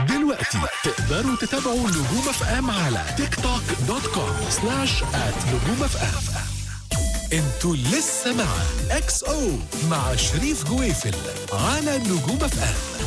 دلوقتي تقدروا تتابعوا نجوم اف ام على تيك توك دوت كوم سلاش ات نجوم اف ام انتوا لسه مع اكس او مع شريف جويفل على نجوم اف ام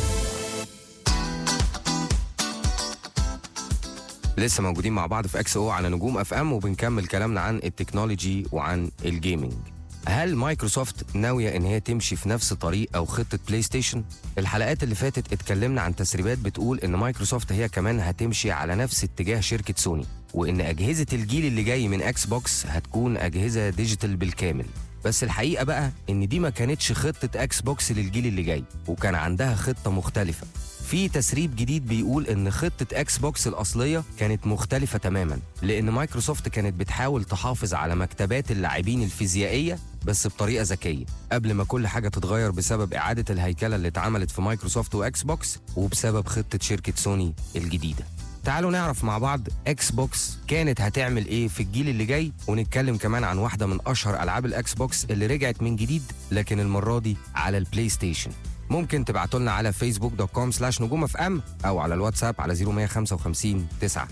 لسه موجودين مع بعض في اكس او على نجوم اف ام وبنكمل كلامنا عن التكنولوجي وعن الجيمنج هل مايكروسوفت ناوية إن هي تمشي في نفس طريق أو خطة بلاي ستيشن؟ الحلقات اللي فاتت اتكلمنا عن تسريبات بتقول إن مايكروسوفت هي كمان هتمشي على نفس اتجاه شركة سوني وإن أجهزة الجيل اللي جاي من أكس بوكس هتكون أجهزة ديجيتال بالكامل بس الحقيقة بقى إن دي ما كانتش خطة أكس بوكس للجيل اللي جاي وكان عندها خطة مختلفة في تسريب جديد بيقول ان خطه اكس بوكس الاصليه كانت مختلفه تماما لان مايكروسوفت كانت بتحاول تحافظ على مكتبات اللاعبين الفيزيائيه بس بطريقه ذكيه قبل ما كل حاجه تتغير بسبب اعاده الهيكله اللي اتعملت في مايكروسوفت واكس بوكس وبسبب خطه شركه سوني الجديده تعالوا نعرف مع بعض اكس بوكس كانت هتعمل ايه في الجيل اللي جاي ونتكلم كمان عن واحده من اشهر العاب الاكس بوكس اللي رجعت من جديد لكن المره دي على البلاي ستيشن ممكن تبعتوا لنا على فيسبوك دوت كوم سلاش نجوم اف ام او على الواتساب على 0155 9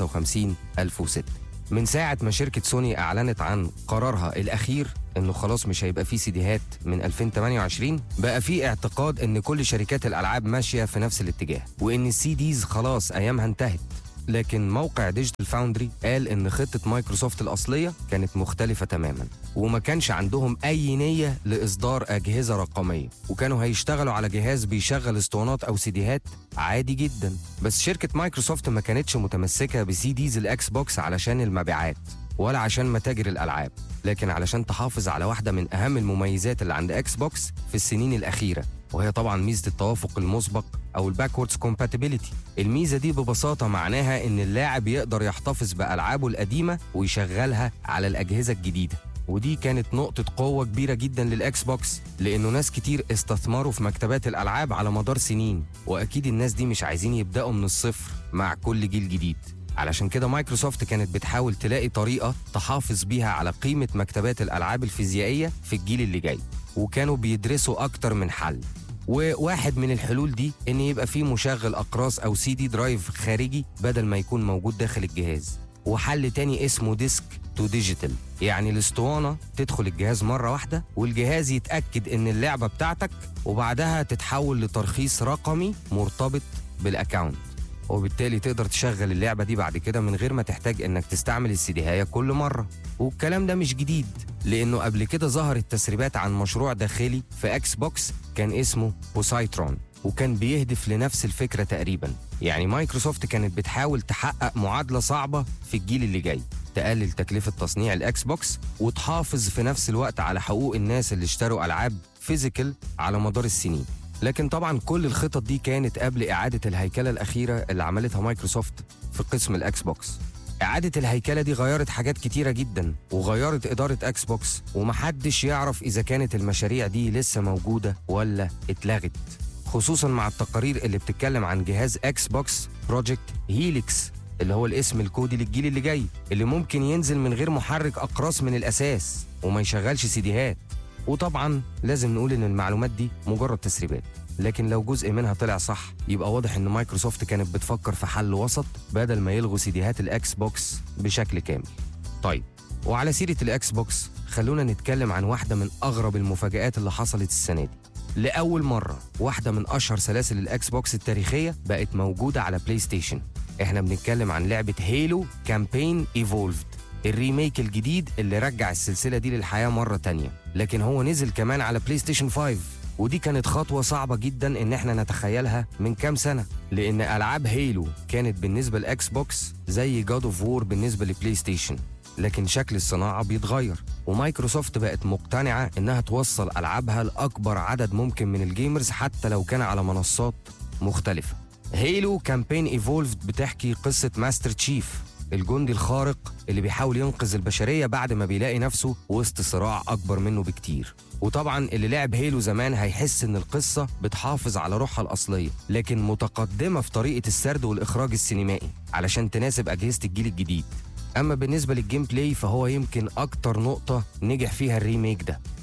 55 1006 من ساعة ما شركة سوني أعلنت عن قرارها الأخير إنه خلاص مش هيبقى فيه سيديهات من 2028 بقى في اعتقاد إن كل شركات الألعاب ماشية في نفس الاتجاه وإن السي ديز خلاص أيامها انتهت لكن موقع ديجيتال فاوندري قال ان خطه مايكروسوفت الاصليه كانت مختلفه تماما وما كانش عندهم اي نيه لاصدار اجهزه رقميه وكانوا هيشتغلوا على جهاز بيشغل اسطوانات او سيديهات عادي جدا بس شركه مايكروسوفت ما كانتش متمسكه بسي ديز الاكس بوكس علشان المبيعات ولا عشان متاجر الالعاب لكن علشان تحافظ على واحده من اهم المميزات اللي عند اكس بوكس في السنين الاخيره وهي طبعا ميزه التوافق المسبق او الباكوردز كومباتيبيليتي الميزه دي ببساطه معناها ان اللاعب يقدر يحتفظ بالعابه القديمه ويشغلها على الاجهزه الجديده ودي كانت نقطة قوة كبيرة جدا للإكس بوكس لأنه ناس كتير استثمروا في مكتبات الألعاب على مدار سنين وأكيد الناس دي مش عايزين يبدأوا من الصفر مع كل جيل جديد علشان كده مايكروسوفت كانت بتحاول تلاقي طريقة تحافظ بيها على قيمة مكتبات الألعاب الفيزيائية في الجيل اللي جاي وكانوا بيدرسوا أكتر من حل وواحد من الحلول دي ان يبقى فيه مشغل اقراص او سي دي درايف خارجي بدل ما يكون موجود داخل الجهاز وحل تاني اسمه ديسك تو ديجيتال يعني الاسطوانه تدخل الجهاز مره واحده والجهاز يتاكد ان اللعبه بتاعتك وبعدها تتحول لترخيص رقمي مرتبط بالاكاونت وبالتالي تقدر تشغل اللعبة دي بعد كده من غير ما تحتاج انك تستعمل السيديهاية كل مرة والكلام ده مش جديد لانه قبل كده ظهرت تسريبات عن مشروع داخلي في اكس بوكس كان اسمه بوسايترون وكان بيهدف لنفس الفكرة تقريبا يعني مايكروسوفت كانت بتحاول تحقق معادلة صعبة في الجيل اللي جاي تقلل تكلفة تصنيع الاكس بوكس وتحافظ في نفس الوقت على حقوق الناس اللي اشتروا العاب فيزيكال على مدار السنين لكن طبعا كل الخطط دي كانت قبل إعادة الهيكلة الأخيرة اللي عملتها مايكروسوفت في قسم الأكس بوكس إعادة الهيكلة دي غيرت حاجات كتيرة جدا وغيرت إدارة أكس بوكس ومحدش يعرف إذا كانت المشاريع دي لسه موجودة ولا اتلغت خصوصا مع التقارير اللي بتتكلم عن جهاز أكس بوكس بروجكت هيليكس اللي هو الاسم الكودي للجيل اللي جاي اللي ممكن ينزل من غير محرك أقراص من الأساس وما يشغلش سيديهات وطبعا لازم نقول ان المعلومات دي مجرد تسريبات لكن لو جزء منها طلع صح يبقى واضح ان مايكروسوفت كانت بتفكر في حل وسط بدل ما يلغوا سيديهات الاكس بوكس بشكل كامل طيب وعلى سيره الاكس بوكس خلونا نتكلم عن واحده من اغرب المفاجآت اللي حصلت السنه دي لاول مره واحده من اشهر سلاسل الاكس بوكس التاريخيه بقت موجوده على بلاي ستيشن احنا بنتكلم عن لعبه هيلو كامبين ايفولفد الريميك الجديد اللي رجع السلسله دي للحياه مره تانية لكن هو نزل كمان على بلاي ستيشن 5 ودي كانت خطوة صعبة جدا إن احنا نتخيلها من كام سنة لأن ألعاب هيلو كانت بالنسبة لأكس بوكس زي جاد اوف وور بالنسبة لبلاي ستيشن لكن شكل الصناعة بيتغير ومايكروسوفت بقت مقتنعة إنها توصل ألعابها لأكبر عدد ممكن من الجيمرز حتى لو كان على منصات مختلفة هيلو كامبين ايفولفد بتحكي قصة ماستر تشيف الجندي الخارق اللي بيحاول ينقذ البشرية بعد ما بيلاقي نفسه وسط صراع أكبر منه بكتير وطبعا اللي لعب هيلو زمان هيحس ان القصة بتحافظ على روحها الأصلية لكن متقدمة في طريقة السرد والإخراج السينمائي علشان تناسب أجهزة الجيل الجديد أما بالنسبة للجيم بلاي فهو يمكن أكتر نقطة نجح فيها الريميك ده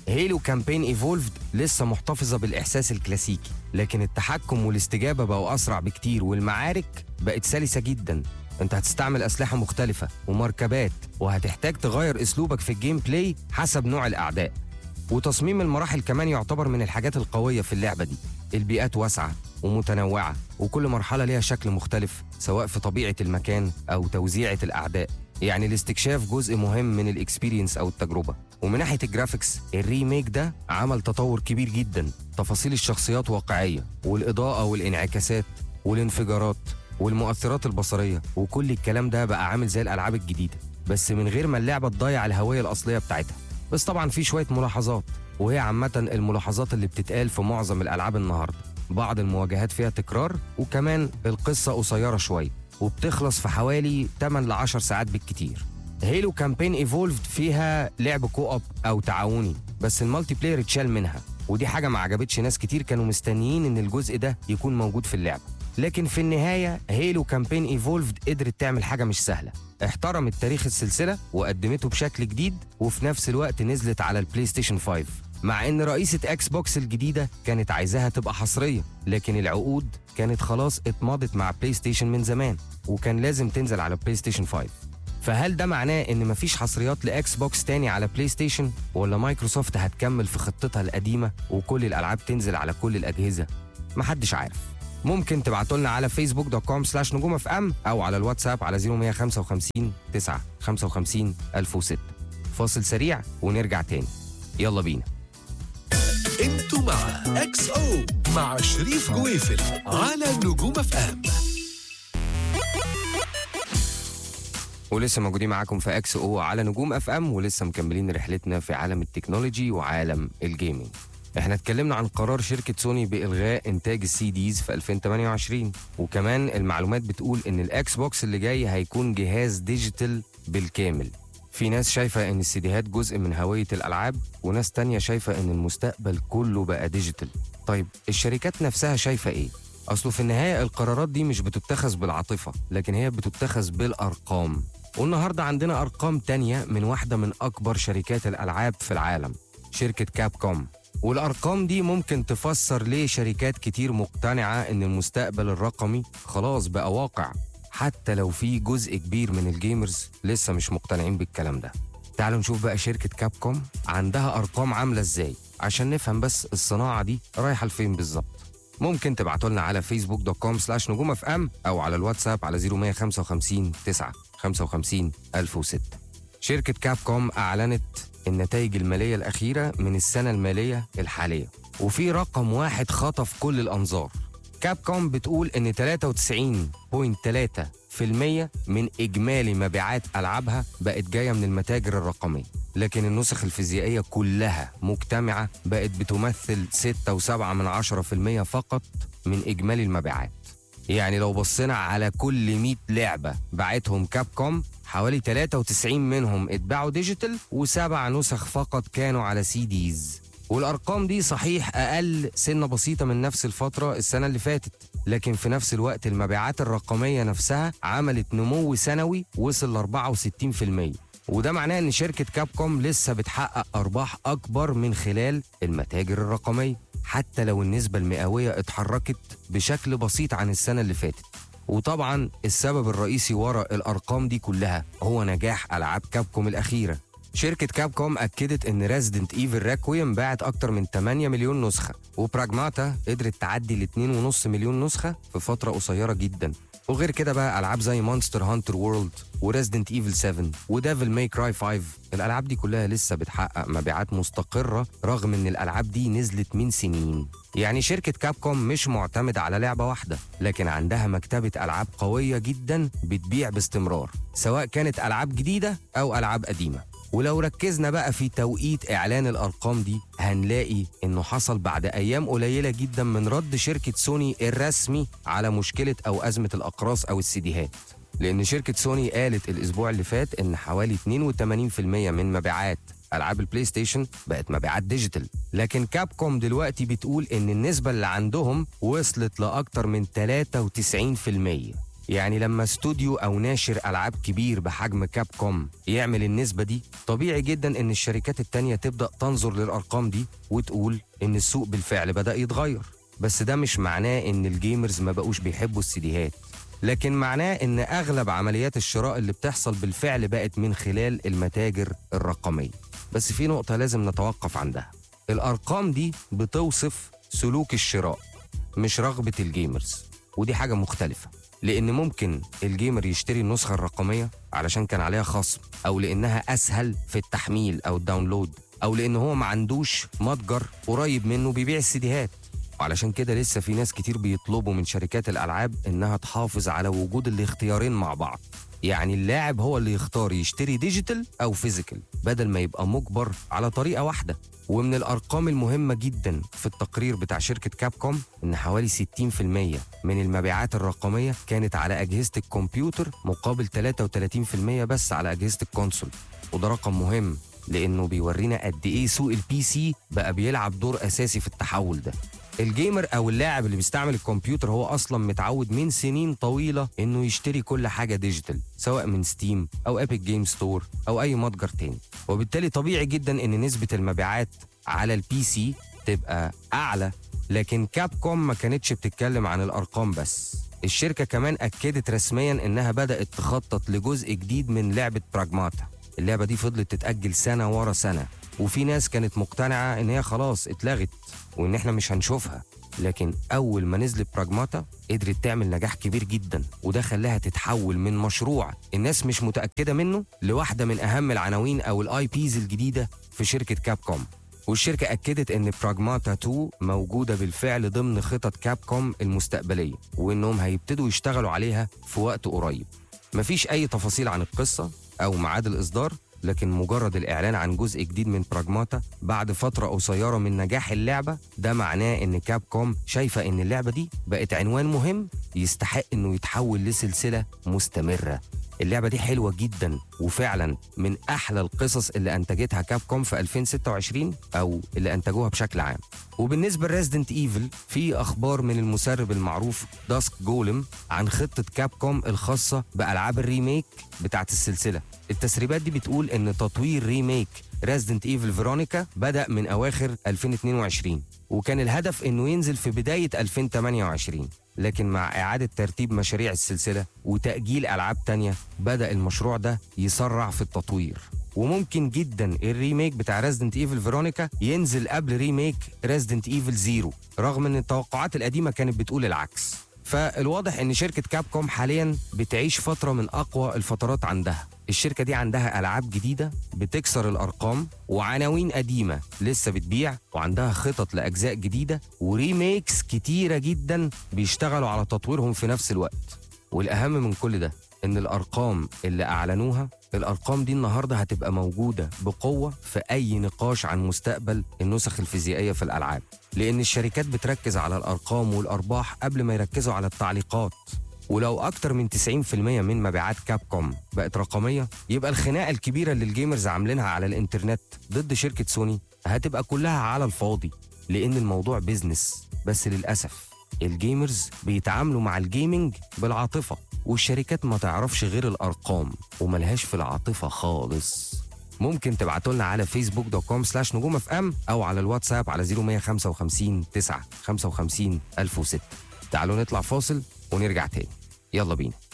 هيلو كامبين ايفولفد لسه محتفظة بالإحساس الكلاسيكي لكن التحكم والاستجابة بقوا أسرع بكتير والمعارك بقت سلسة جدا انت هتستعمل أسلحة مختلفة ومركبات وهتحتاج تغير أسلوبك في الجيم بلاي حسب نوع الأعداء وتصميم المراحل كمان يعتبر من الحاجات القوية في اللعبة دي البيئات واسعة ومتنوعة وكل مرحلة ليها شكل مختلف سواء في طبيعة المكان أو توزيعة الأعداء يعني الاستكشاف جزء مهم من الاكسبيرينس أو التجربة ومن ناحية الجرافيكس الريميك ده عمل تطور كبير جدا تفاصيل الشخصيات واقعية والإضاءة والانعكاسات والانفجارات والمؤثرات البصرية وكل الكلام ده بقى عامل زي الألعاب الجديدة بس من غير ما اللعبة تضيع الهوية الأصلية بتاعتها بس طبعا في شوية ملاحظات وهي عامة الملاحظات اللي بتتقال في معظم الألعاب النهاردة بعض المواجهات فيها تكرار وكمان القصة قصيرة شوية وبتخلص في حوالي 8 ل 10 ساعات بالكتير هيلو كامبين ايفولفد فيها لعب كوب او تعاوني بس المالتي بلاير اتشال منها ودي حاجة ما عجبتش ناس كتير كانوا مستنيين ان الجزء ده يكون موجود في اللعبة لكن في النهاية هيلو كامبين ايفولفد قدرت تعمل حاجة مش سهلة احترمت تاريخ السلسلة وقدمته بشكل جديد وفي نفس الوقت نزلت على البلاي ستيشن 5 مع ان رئيسة اكس بوكس الجديدة كانت عايزاها تبقى حصرية لكن العقود كانت خلاص اتمضت مع بلاي ستيشن من زمان وكان لازم تنزل على بلاي ستيشن 5 فهل ده معناه ان مفيش حصريات لاكس بوكس تاني على بلاي ستيشن ولا مايكروسوفت هتكمل في خطتها القديمة وكل الالعاب تنزل على كل الاجهزة محدش عارف ممكن تبعتوا لنا على فيسبوك دوت كوم سلاش نجوم اف ام او على الواتساب على 0155 9 55 1006 فاصل سريع ونرجع تاني يلا بينا انتوا مع اكس او مع شريف جويفل على نجوم اف ام ولسه موجودين معاكم في اكس او على نجوم اف ام ولسه مكملين رحلتنا في عالم التكنولوجي وعالم الجيمنج احنا اتكلمنا عن قرار شركة سوني بإلغاء إنتاج السي ديز في 2028 وكمان المعلومات بتقول إن الأكس بوكس اللي جاي هيكون جهاز ديجيتال بالكامل في ناس شايفة إن السيديهات جزء من هوية الألعاب وناس تانية شايفة إن المستقبل كله بقى ديجيتال طيب الشركات نفسها شايفة إيه؟ أصله في النهاية القرارات دي مش بتتخذ بالعاطفة لكن هي بتتخذ بالأرقام والنهاردة عندنا أرقام تانية من واحدة من أكبر شركات الألعاب في العالم شركة كاب كوم والأرقام دي ممكن تفسر ليه شركات كتير مقتنعة إن المستقبل الرقمي خلاص بقى واقع حتى لو في جزء كبير من الجيمرز لسه مش مقتنعين بالكلام ده تعالوا نشوف بقى شركة كاب كوم عندها أرقام عاملة إزاي عشان نفهم بس الصناعة دي رايحة لفين بالظبط ممكن تبعتوا لنا على فيسبوك دوت كوم سلاش نجوم اف ام او على الواتساب على 0155 9 55 1006 شركة كاب كوم أعلنت النتائج المالية الأخيرة من السنة المالية الحالية وفي رقم واحد خطف كل الأنظار كاب كوم بتقول إن 93.3% من إجمالي مبيعات ألعابها بقت جاية من المتاجر الرقمية لكن النسخ الفيزيائية كلها مجتمعة بقت بتمثل 6.7 من 10% فقط من إجمالي المبيعات يعني لو بصينا على كل 100 لعبة باعتهم كاب كوم حوالي 93 منهم اتباعوا ديجيتال وسبع نسخ فقط كانوا على سي ديز والارقام دي صحيح اقل سنه بسيطه من نفس الفتره السنه اللي فاتت لكن في نفس الوقت المبيعات الرقميه نفسها عملت نمو سنوي وصل ل 64% وده معناه ان شركه كاب كوم لسه بتحقق ارباح اكبر من خلال المتاجر الرقميه حتى لو النسبه المئويه اتحركت بشكل بسيط عن السنه اللي فاتت وطبعا السبب الرئيسي وراء الارقام دي كلها هو نجاح العاب كابكوم الاخيره شركة كاب كوم أكدت إن ريزيدنت ايفل راكويم باعت أكتر من 8 مليون نسخة وبراجماتا قدرت تعدي ل 2.5 مليون نسخة في فترة قصيرة جدا وغير كده بقى ألعاب زي مونستر هانتر وورلد وريزيدنت ايفل 7 وديفل ماي كراي 5 الألعاب دي كلها لسه بتحقق مبيعات مستقرة رغم إن الألعاب دي نزلت من سنين يعني شركة كاب كوم مش معتمدة على لعبة واحدة لكن عندها مكتبة ألعاب قوية جدا بتبيع باستمرار سواء كانت ألعاب جديدة أو ألعاب قديمة ولو ركزنا بقى في توقيت إعلان الأرقام دي هنلاقي إنه حصل بعد أيام قليلة جدا من رد شركة سوني الرسمي على مشكلة أو أزمة الأقراص أو السيديهات لأن شركة سوني قالت الأسبوع اللي فات إن حوالي 82% من مبيعات ألعاب البلاي ستيشن بقت مبيعات ديجيتال لكن كاب كوم دلوقتي بتقول إن النسبة اللي عندهم وصلت لأكتر من 93% يعني لما استوديو او ناشر العاب كبير بحجم كاب كوم يعمل النسبه دي طبيعي جدا ان الشركات التانية تبدا تنظر للارقام دي وتقول ان السوق بالفعل بدا يتغير بس ده مش معناه ان الجيمرز ما بقوش بيحبوا السيديهات لكن معناه ان اغلب عمليات الشراء اللي بتحصل بالفعل بقت من خلال المتاجر الرقميه بس في نقطه لازم نتوقف عندها الارقام دي بتوصف سلوك الشراء مش رغبه الجيمرز ودي حاجه مختلفه لان ممكن الجيمر يشتري النسخه الرقميه علشان كان عليها خصم او لانها اسهل في التحميل او الداونلود او لان هو ما عندوش متجر قريب منه بيبيع السيديهات وعلشان كده لسه في ناس كتير بيطلبوا من شركات الالعاب انها تحافظ على وجود الاختيارين مع بعض يعني اللاعب هو اللي يختار يشتري ديجيتال او فيزيكال بدل ما يبقى مجبر على طريقه واحده ومن الارقام المهمه جدا في التقرير بتاع شركه كاب كوم ان حوالي 60% من المبيعات الرقميه كانت على اجهزه الكمبيوتر مقابل 33% بس على اجهزه الكونسول وده رقم مهم لانه بيورينا قد ايه سوق البي سي بقى بيلعب دور اساسي في التحول ده الجيمر او اللاعب اللي بيستعمل الكمبيوتر هو اصلا متعود من سنين طويله انه يشتري كل حاجه ديجيتال سواء من ستيم او ايبك جيم ستور او اي متجر تاني وبالتالي طبيعي جدا ان نسبه المبيعات على البي سي تبقى اعلى لكن كاب كوم ما كانتش بتتكلم عن الارقام بس الشركه كمان اكدت رسميا انها بدات تخطط لجزء جديد من لعبه براجماتا اللعبه دي فضلت تتاجل سنه ورا سنه وفي ناس كانت مقتنعه ان هي خلاص اتلغت وان احنا مش هنشوفها لكن اول ما نزلت براجماتا قدرت تعمل نجاح كبير جدا وده خلاها تتحول من مشروع الناس مش متاكده منه لواحده من اهم العناوين او الاي بيز الجديده في شركه كاب كوم والشركة أكدت إن براجماتا 2 موجودة بالفعل ضمن خطط كاب كوم المستقبلية وإنهم هيبتدوا يشتغلوا عليها في وقت قريب مفيش أي تفاصيل عن القصة أو ميعاد الإصدار لكن مجرد الإعلان عن جزء جديد من براجماتا بعد فترة قصيرة من نجاح اللعبة ده معناه إن كاب كوم شايفة إن اللعبة دي بقت عنوان مهم يستحق إنه يتحول لسلسلة مستمرة اللعبة دي حلوة جدا وفعلا من أحلى القصص اللي أنتجتها كاب كوم في 2026 أو اللي أنتجوها بشكل عام وبالنسبة لريزدنت ايفل في أخبار من المسرب المعروف داسك جولم عن خطة كاب كوم الخاصة بألعاب الريميك بتاعت السلسلة التسريبات دي بتقول إن تطوير ريميك ريزدنت ايفل فيرونيكا بدأ من أواخر 2022 وكان الهدف إنه ينزل في بداية 2028 لكن مع إعادة ترتيب مشاريع السلسلة وتأجيل ألعاب تانية بدأ المشروع ده يسرع في التطوير وممكن جدا الريميك بتاع ريزدنت ايفل فيرونيكا ينزل قبل ريميك ريزدنت ايفل زيرو رغم ان التوقعات القديمة كانت بتقول العكس فالواضح ان شركة كاب كوم حاليا بتعيش فترة من اقوى الفترات عندها الشركة دي عندها ألعاب جديدة بتكسر الأرقام وعناوين قديمة لسه بتبيع وعندها خطط لأجزاء جديدة وريميكس كتيرة جدا بيشتغلوا على تطويرهم في نفس الوقت والأهم من كل ده إن الأرقام اللي أعلنوها الأرقام دي النهاردة هتبقى موجودة بقوة في أي نقاش عن مستقبل النسخ الفيزيائية في الألعاب لأن الشركات بتركز على الأرقام والأرباح قبل ما يركزوا على التعليقات ولو أكتر من 90% من مبيعات كاب كوم بقت رقمية يبقى الخناقة الكبيرة اللي الجيمرز عاملينها على الإنترنت ضد شركة سوني هتبقى كلها على الفاضي لأن الموضوع بيزنس بس للأسف الجيمرز بيتعاملوا مع الجيمنج بالعاطفة والشركات ما تعرفش غير الأرقام وملهاش في العاطفة خالص ممكن تبعتوا لنا على فيسبوك دوت كوم سلاش نجوم اف ام او على الواتساب على 0155 9 55 1006 تعالوا نطلع فاصل ونرجع تاني يلا بينا